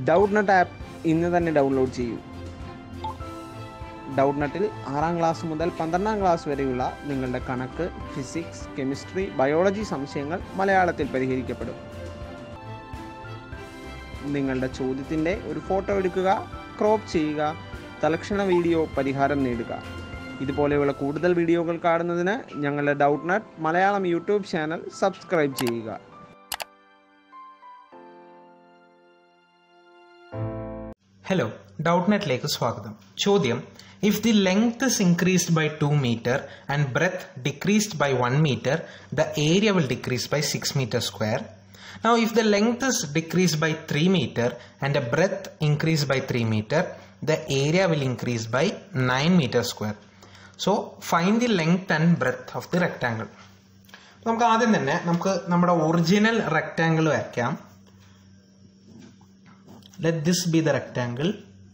doubt നട്ട് app ഇന്ന് തന്നെ download ചെയ്യൂ ഡൗട്ട് നട്ടിൽ ആറാം ക്ലാസ് മുതൽ പന്ത്രണ്ടാം ക്ലാസ് വരെയുള്ള നിങ്ങളുടെ കണക്ക് ഫിസിക്സ് കെമിസ്ട്രി ബയോളജി സംശയങ്ങൾ മലയാളത്തിൽ പരിഹരിക്കപ്പെടും നിങ്ങളുടെ ചോദ്യത്തിൻ്റെ ഒരു ഫോട്ടോ എടുക്കുക ക്രോപ്പ് ചെയ്യുക തലക്ഷണ വീഡിയോ പരിഹാരം നേടുക ഇതുപോലെയുള്ള കൂടുതൽ വീഡിയോകൾ കാണുന്നതിന് ഞങ്ങളുടെ Doubtnut Malayalam YouTube channel subscribe ചെയ്യുക ഹലോ ഡൗട്ട് നെറ്റിലേക്ക് സ്വാഗതം ചോദ്യം if the length is increased by two metre and breadth decreased by one metre the area will decrease by six metre square now if the length is decreased by three metre and the breadth increase by three metre the area will increase by nine metre square so fine the length and breadth of the rectangle നമുക്ക് ആദ്യം തന്നെ നമുക്ക് നമ്മുടെ original rectangle വരയ്ക്കാം let this be the rectangle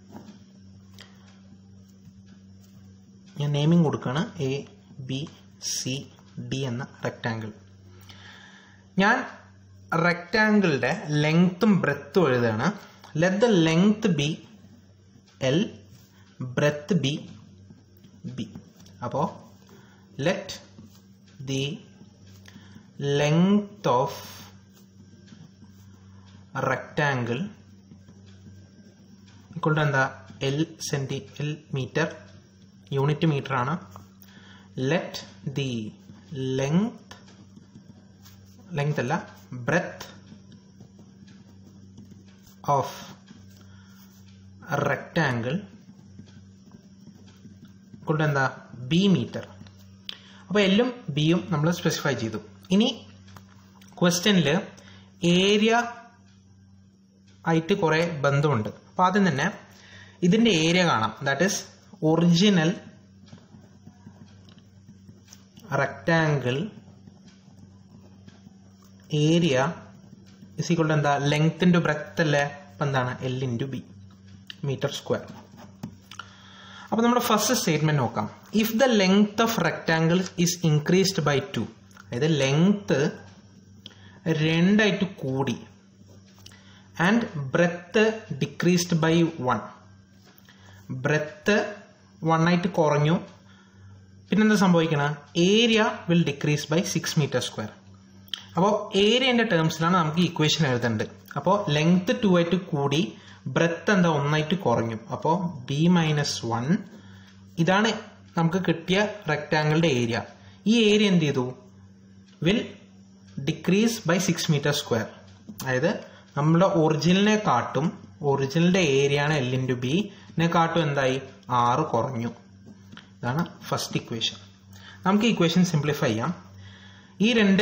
ഞാൻ naming കൊടുക്കുകയാണ് A B C D എന്ന rectangle ഞാൻ റെക്റ്റാങ്കിളുടെ ലെങ്ത്തും ബ്രെത്തും എഴുതുകയാണ് let the length be l breadth be b അപ്പോൾ let the length of rectangle equal to എന്താ l centi l metre unit metre ആണ് ലെറ്റ് ദി ലെങ്ത് ലെങ്ത് അല്ല breadth of rectangle equal to എന്താ ബി മീറ്റർ അപ്പോൾ എല്ലും ബിയും നമ്മൾ specify ചെയ്തു ഇനി ക്വസ്റ്റ്യനിൽ ഏരിയ ആയിട്ട് കുറേ ബന്ധമുണ്ട് അപ്പോൾ ആദ്യം തന്നെ ഇതിൻ്റെ ഏരിയ കാണാം that is original rectangle area is equal to എന്താ ലെങ്ത് ഇൻറ്റു ബ്രെത്ത് അല്ലേ അപ്പം എന്താണ് l into b metre square അപ്പോൾ നമ്മുടെ ഫസ്റ്റ് സ്റ്റേറ്റ്മെന്റ് നോക്കാം if the length of rectangle is increased by two അതായത് ലെങ്ത് രണ്ടായിട്ട് കൂടി and breadth decreased by one breadth one ആയിട്ട് കുറഞ്ഞു പിന്നെന്താ സംഭവിക്കണ area will decrease by six metre square അപ്പോൾ ഏരിയൻ്റെ ടേംസിലാണ് നമുക്ക് ഇക്വേഷൻ എഴുതേണ്ടത് അപ്പോൾ ലെങ്ത് ടു ആയിട്ട് കൂടി ബ്രെത്ത് എന്താ ഒന്നായിട്ട് കുറഞ്ഞു അപ്പോൾ ബി മൈനസ് വൺ ഇതാണ് നമുക്ക് കിട്ടിയ റെക്റ്റാങ്കിളുടെ ഏരിയ ഈ ഏരിയ എന്ത് ചെയ്തു will decrease by six metre square അതായത് നമ്മുടെ ഒറിജിനലിനെ കാട്ടും ഒറിജിനലിന്റെ ഏരിയ ആണ് എൽ ഇൻറ്റു ബിനെ കാട്ടും എന്തായി ആറ് കുറഞ്ഞു ഇതാണ് ഫസ്റ്റ് ഇക്വേഷൻ നമുക്ക് ഇക്വേഷൻ സിംപ്ലിഫൈ ചെയ്യാം ഈ രണ്ട്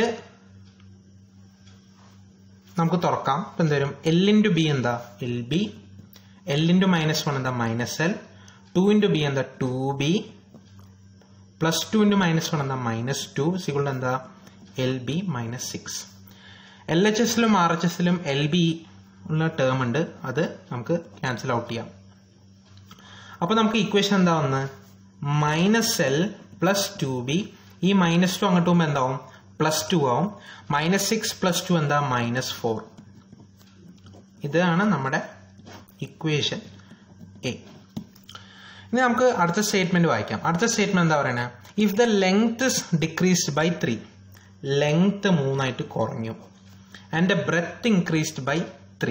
നമുക്ക് തുറക്കാം ഇപ്പം എന്തരും എൽ ഇൻറ്റു ബി എന്താ l b l into minus one എന്താ minus l two into b എന്താ two b plus two into minus one എന്താ മൈനസ് ടു സിഗുള്ള എന്താ l b minus six L H എസിലും ആർ എച്ച് എസിലും l b ഉള്ള term ഉണ്ട് അത് നമുക്ക് ക്യാൻസൽ ഔട്ട് ചെയ്യാം അപ്പോൾ നമുക്ക് ഇക്വേഷൻ എന്താ വന്ന് minus L plus two b ഈ മൈനസ് ടു അങ്ങോട്ട് പോകുമ്പോൾ എന്താവും പ്ലസ് ടു ആവും മൈനസ് സിക്സ് പ്ലസ് ടു എന്താ മൈനസ് ഫോർ ഇതാണ് നമ്മുടെ ഇക്വേഷൻ എ ഇനി നമുക്ക് അടുത്ത സ്റ്റേറ്റ്മെന്റ് വായിക്കാം അടുത്ത സ്റ്റേറ്റ്മെന്റ് എന്താ പറയുന്നത് if the length is decreased by three length മൂന്നായിട്ട് കുറഞ്ഞു and breadth increased by three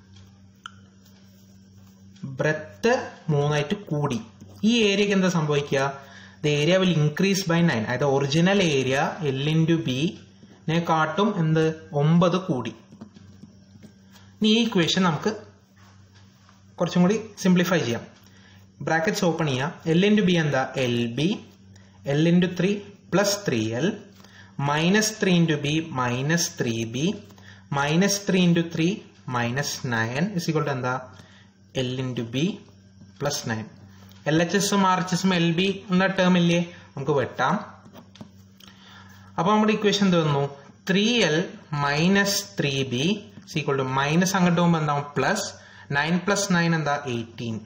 breadth മൂന്നായിട്ട് കൂടി ഈ ഏരിയക്ക് എന്താ സംഭവിക്കുക the area will increase by nine അതായത് ഒറിജിനൽ ഏരിയ എൽ ഇൻറ്റു ബിനെ കാട്ടും എന്ത് ഒമ്പത് കൂടി ഇനി ഈ ഇക്വേഷൻ നമുക്ക് കുറച്ചും കൂടി സിംപ്ലിഫൈ ചെയ്യാം ബ്രാക്കറ്റ്സ് ഓപ്പൺ ചെയ്യാം എൽ ഇൻറ്റു ബി എന്താ l b l into three plus three l minus three into b minus three b minus three into three minus nine is equal to എന്താ l into b plus nine L H എസും R H എസും l b ഉള്ള term ഇല്ലേ നമുക്ക് വെട്ടാം അപ്പോൾ നമ്മുടെ equation എന്ത് വന്നു three l minus three b equal to minus അങ്ങോട്ട് പോകുമ്പോൾ എന്താവും പ്ലസ് നയൻ പ്ലസ് നയൻ എന്താ എയ്റ്റീൻ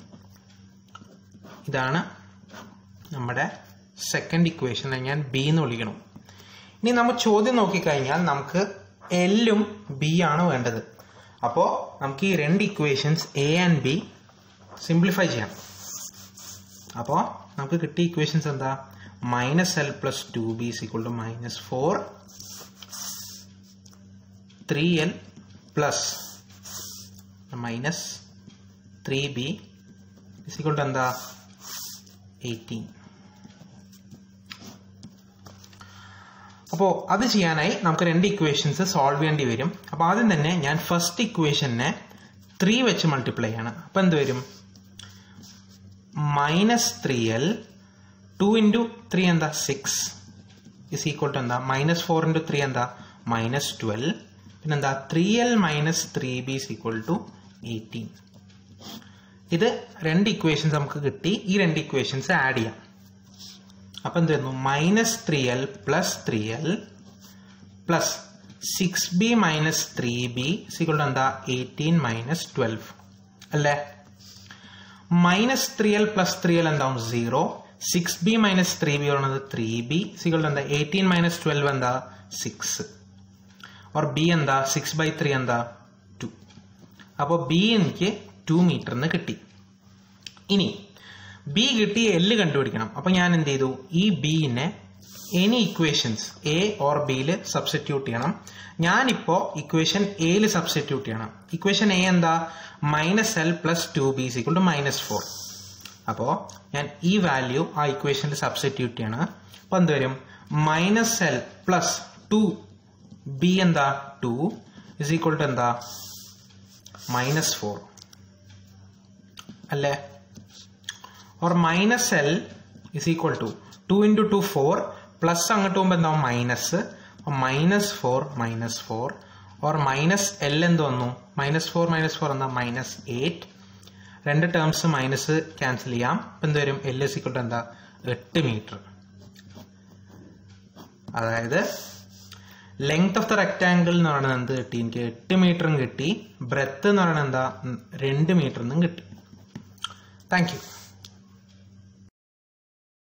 ഇതാണ് നമ്മുടെ സെക്കൻഡ് ഇക്വേഷൻ ഞാൻ ബി എന്ന് വിളിക്കണം ഇനി നമ്മൾ ചോദ്യം നോക്കിക്കഴിഞ്ഞാൽ നമുക്ക് എല്ലും ബി ആണ് വേണ്ടത് അപ്പോൾ നമുക്ക് ഈ രണ്ട് equations A and B simplify ചെയ്യാം അപ്പോൾ നമുക്ക് കിട്ടിയ ഇക്വേഷൻസ് എന്താ minus L plus two b is equal to minus four three l plus minus three b is equal to എന്താ എയ്റ്റീൻ അപ്പോൾ അത് ചെയ്യാനായി നമുക്ക് രണ്ട് ഇക്വേഷൻസ് സോൾവ് ചെയ്യേണ്ടി വരും അപ്പോൾ ആദ്യം തന്നെ ഞാൻ ഫസ്റ്റ് ഇക്വേഷനെ ത്രീ വെച്ച് മൾട്ടിപ്ലൈ ചെയ്യണം അപ്പോൾ എന്ത് വരും minus three l two into three എന്താ സിക്സ് ഇസ് ഈക്വൽ ടു എന്താ മൈനസ് ഫോർ ഇൻറ്റു ത്രീ എന്താ മൈനസ് ട്വൽവ് പിന്നെന്താ three l minus three b is equal to eighteen ഇത് രണ്ട് ഇക്വേഷൻസ് നമുക്ക് കിട്ടി ഈ രണ്ട് ഇക്വേഷൻസ് ആഡ് ചെയ്യാം അപ്പൊ എന്ത് വരുന്നു minus three l plus three l plus six b minus three b equal എന്താ എയ്റ്റീൻ മൈനസ് ട്വൽവ് അല്ലേ minus three l plus three l എന്താവും zero six b minus three b പറയുന്നത് ത്രീ ബി സിക്വൾ എന്താ eighteen minus twelve എന്താ six or b എന്താ six by three എന്താ two അപ്പോൾ b എനിക്ക് ടു മീറ്ററിന് കിട്ടി ഇനി ബി കിട്ടി എല്ല് കണ്ടുപിടിക്കണം അപ്പൊ ഞാൻ എന്ത് ചെയ്തു ഈ ബിനെ എനി ഇക്വേഷൻസ് എ ഓർ ബിയിൽ സബ്സ്റ്റിറ്റ്യൂട്ട് ചെയ്യണം ഞാനിപ്പോ ഇക്വേഷൻ എയിൽ സബ്സ്റ്റിറ്റ്യൂട്ട് ചെയ്യണം ഇക്വേഷൻ എ എന്താ minus L plus two b equal to minus four അപ്പോ ഞാൻ ഈ വാല്യൂ ആ ഇക്വേഷനിൽ സബ്സ്റ്റിറ്റ്യൂട്ട് ചെയ്യണം അപ്പൊ എന്ത് വരും minus L plus two B എന്താ ടു ഇസ് ഈക്വൾ ടു എന്താ മൈനസ് ഫോർ അല്ലേ or minus L is equal to two into two four plus അങ്ങോട്ട് പോകുമ്പോൾ എന്താവും minus minus four minus four or minus L എന്ത് വന്നു മൈനസ് ഫോർ മൈനസ് ഫോർ എന്താ minus eight രണ്ട് terms minus cancel ചെയ്യാം ഇപ്പം എന്ത് വരും എൽ ഇസ് ഈക്വൽ ടു എന്താ എട്ട് മീറ്റർ അതായത് ലെങ്ത് ഓഫ് ദ റെക്ടാങ്കിൾ എന്ന് പറയുന്നത് എന്ത് കിട്ടി എനിക്ക് എട്ട് മീറ്ററും കിട്ടി ബ്രെത്ത് എന്ന് പറയുന്നത് എന്താ രണ്ട് മീറ്ററിനും കിട്ടി താങ്ക് യു